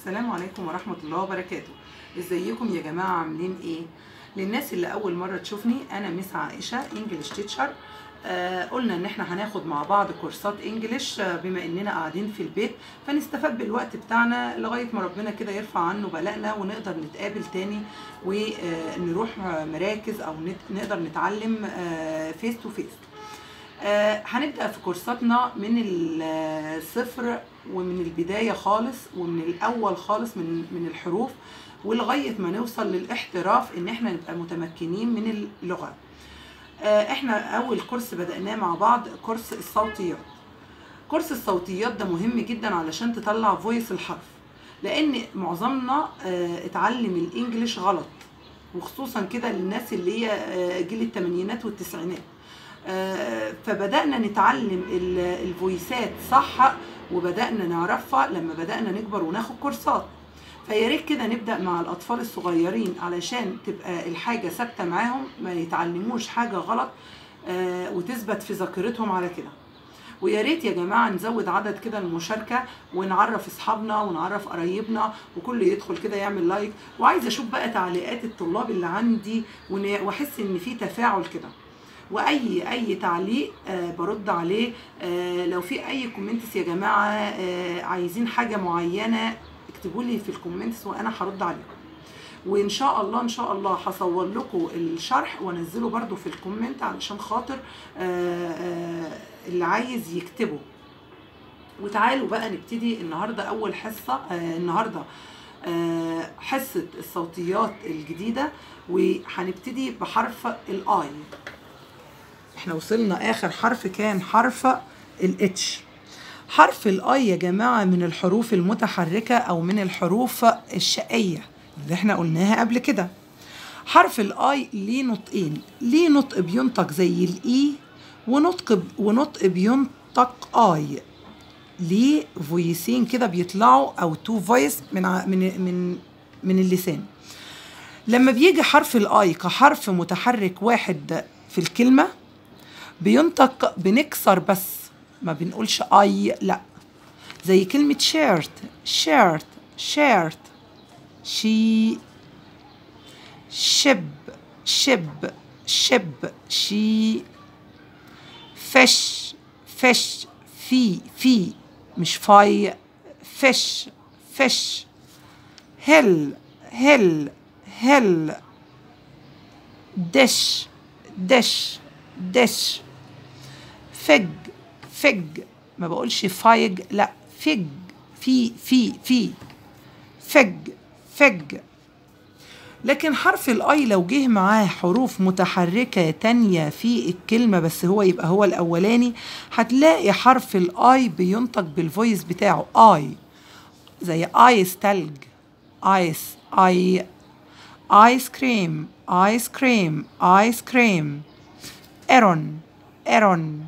السلام عليكم ورحمة الله وبركاته ازيكم يا جماعة عاملين ايه للناس اللي اول مرة تشوفني انا مس عائشة انجلش تيتشر آه قلنا ان احنا هناخد مع بعض كورسات انجلش آه بما اننا قاعدين في البيت فنستفاد بالوقت بتاعنا لغاية ما ربنا كده يرفع عنه بلاءنا ونقدر نتقابل تاني ونروح مراكز او نت- نقدر نتعلم فيس تو فيس آه، هنبدأ في كورساتنا من الصفر ومن البداية خالص ومن الأول خالص من من الحروف ولغاية ما نوصل للاحتراف إن احنا نبقى متمكنين من اللغة. آه، احنا أول كورس بدأناه مع بعض كورس الصوتيات. كورس الصوتيات ده مهم جدا علشان تطلع فويس الحرف لأن معظمنا آه، اتعلم الإنجليش غلط وخصوصا كده للناس اللي هي آه، جيل الثمانينات والتسعينات. آه، فبدأنا نتعلم ال- الفويسات صح وبدأنا نعرفها لما بدأنا نكبر وناخد كورسات فيا ريت كده نبدأ مع الأطفال الصغيرين علشان تبقى الحاجة ثابتة معاهم ما يتعلموش حاجة غلط آه، وتثبت في ذاكرتهم على كده ويا ريت يا جماعه نزود عدد كده المشاركه ونعرف اصحابنا ونعرف قرايبنا وكل يدخل كده يعمل لايك وعايزه اشوف بقى تعليقات الطلاب اللي عندي ون- واحس ان في تفاعل كده واي اي تعليق آه برد عليه آه لو في اي كومنتس يا جماعه آه عايزين حاجه معينه اكتبوا لي في الكومنتس وانا هرد عليكم وان شاء الله ان شاء الله هصور لكم الشرح وانزله برده في الكومنت علشان خاطر آه آه اللي عايز يكتبه وتعالوا بقى نبتدي النهارده اول حصه آه النهارده آه حصه الصوتيات الجديده وهنبتدي بحرف الاي احنا وصلنا اخر حرف كان حرف الاتش حرف الاي يا جماعه من الحروف المتحركه او من الحروف الشقيه اللي احنا قلناها قبل كده حرف الاي ليه نطقين ليه نطق بينطق زي الاي ونطق ونطق بينطق اي ليه فويسين كده بيطلعوا او تو فويس من ع- من من من اللسان لما بيجي حرف الاي كحرف متحرك واحد في الكلمه بينطق بنكسر بس ما بنقولش اي لا زي كلمة شيرت شيرت شيرت شي شب شب شب شي فش فش في في مش فاي فش فش هل هل هل دش دش دش فج فج ما بقولش فايج لا فج في في في فج فج لكن حرف الاي لو جه معاه حروف متحركة تانية في الكلمة بس هو يبقى هو الاولاني هتلاقي حرف الاي بينطق بالفويس بتاعه اي زي ايس تلج ايس اي ايس كريم ايس كريم ايس كريم ايرون ايرون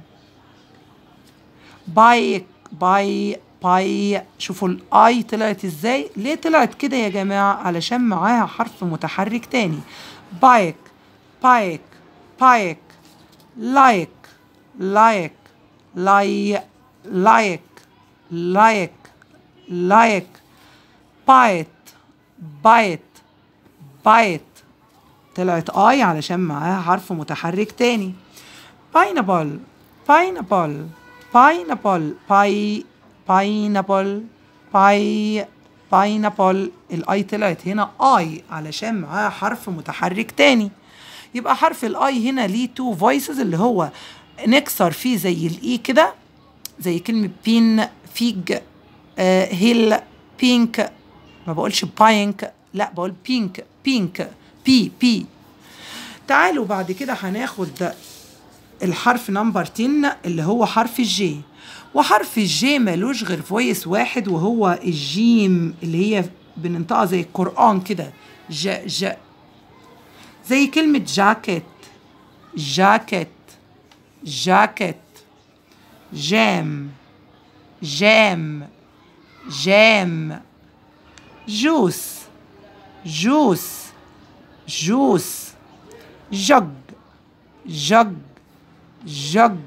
بايك باي باي شوفوا الاي طلعت ازاي ليه طلعت كده يا جماعه علشان معاها حرف متحرك تاني بايك بايك بايك لايك لايك لاي لايك لايك لايك بايت بايت بايت طلعت اي علشان معاها حرف متحرك تاني باينابل باينابل باينابل باي باينابل باي باينابل الاي طلعت هنا اي علشان معاها حرف متحرك تاني يبقى حرف الاي هنا ليه تو فويسز اللي هو نكسر فيه زي الاي كده زي كلمة بين فيج آه هيل بينك ما بقولش باينك لا بقول بينك بينك بي بي تعالوا بعد كده هناخد الحرف نمبر 10 اللي هو حرف الجي وحرف الجي ملوش غير فويس واحد وهو الجيم اللي هي بننطقها زي القرآن كده ج ج زي كلمة جاكيت جاكيت جاكيت جام جام جام جوس جوس جوس جج جج جج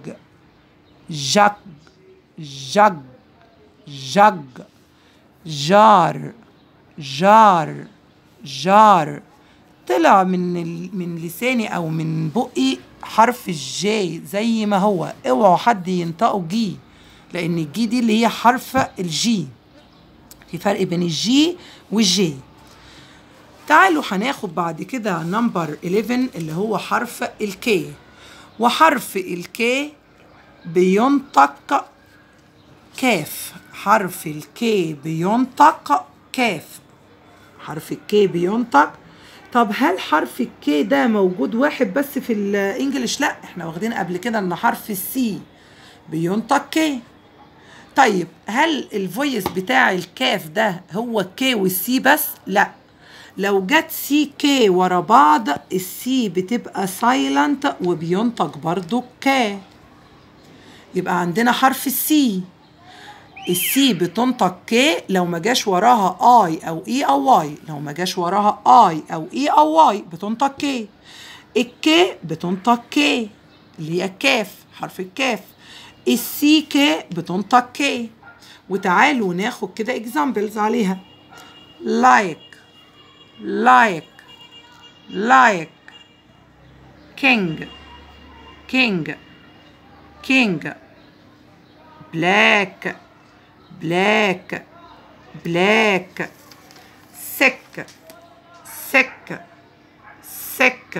جج جج جج جار جار جار طلع من ال... من لساني او من بقي حرف الجي زي ما هو اوعوا حد ينطقوا جي لان الجي دي اللي هي حرف الجي في فرق بين الجي والجي تعالوا هناخد بعد كده نمبر 11 اللي هو حرف الكي وحرف الكي بينطق كاف حرف الكي بينطق كاف حرف الكي بينطق طب هل حرف الكي ده موجود واحد بس في الانجليش لا احنا واخدين قبل كده ان حرف السي بينطق كي طيب هل الفويس بتاع الكاف ده هو كي والسي بس لا لو جت سي كي ورا بعض السي بتبقى سايلنت وبينطق برضو كي يبقى عندنا حرف السي السي بتنطق كي لو ما جاش وراها اي او اي او واي لو ما جاش وراها اي او اي او واي بتنطق كي الكي بتنطق كي اللي هي الكاف حرف الكاف السي كي بتنطق كي وتعالوا ناخد كده اكزامبلز عليها like like like king king king black black black sick sick sick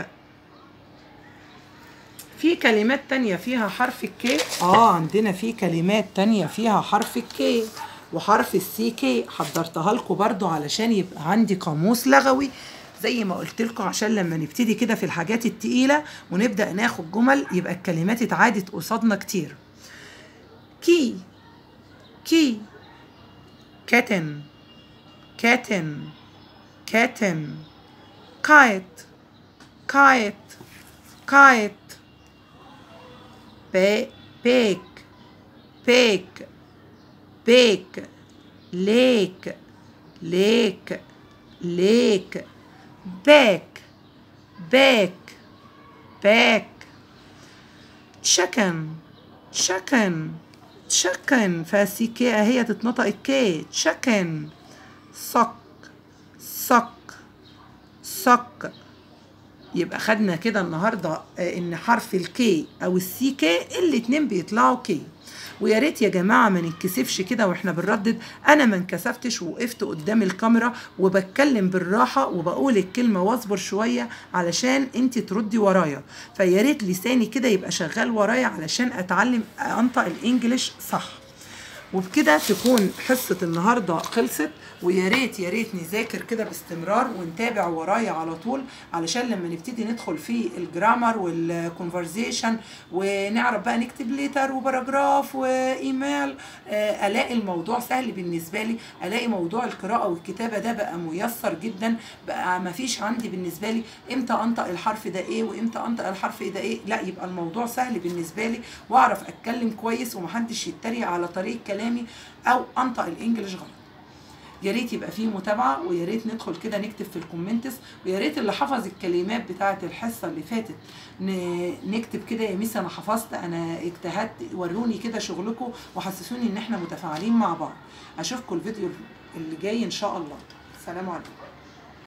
في كلمات تانية فيها حرف الكي اه عندنا في كلمات تانية فيها حرف الكي وحرف السي كي حضرتها لكم برضو علشان يبقى عندي قاموس لغوي زي ما قلت لكم عشان لما نبتدي كده في الحاجات التقيلة ونبدأ ناخد جمل يبقى الكلمات اتعادت قصادنا كتير كي كي كاتن كاتن كاتن كايت كايت كايت بيك بيك بيك ليك ليك ليك باك باك باك تشكن تشكن تشكن فاسيكي هي تتنطق الكي تشكن صك صك صك يبقى خدنا كده النهارده ان حرف الكي او السي كي الاتنين بيطلعوا كي ويا ريت يا جماعه ما نتكسفش كده واحنا بنردد انا ما انكسفتش ووقفت قدام الكاميرا وبتكلم بالراحه وبقول الكلمه واصبر شويه علشان انت تردي ورايا فيا ريت لساني كده يبقى شغال ورايا علشان اتعلم انطق الانجليش صح وبكده تكون حصة النهاردة خلصت ويا ريت يا ريت نذاكر كده باستمرار ونتابع ورايا على طول علشان لما نبتدي ندخل في الجرامر والكونفرزيشن ونعرف بقى نكتب ليتر وباراجراف وايميل آه، الاقي الموضوع سهل بالنسبة لي الاقي موضوع القراءة والكتابة ده بقى ميسر جدا بقى ما فيش عندي بالنسبة لي امتى انطق الحرف ده ايه وامتى انطق الحرف ده ايه لا يبقى الموضوع سهل بالنسبة لي واعرف اتكلم كويس ومحدش يتريق على طريقة كلامي او انطق الانجليش غلط يا ريت يبقى فيه متابعه ويا ريت ندخل كده نكتب في الكومنتس ويا ريت اللي حفظ الكلمات بتاعه الحصه اللي فاتت ن- نكتب كده يا ميس انا حفظت انا اجتهدت وروني كده شغلكم وحسسوني ان احنا متفاعلين مع بعض اشوفكم الفيديو اللي جاي ان شاء الله سلام عليكم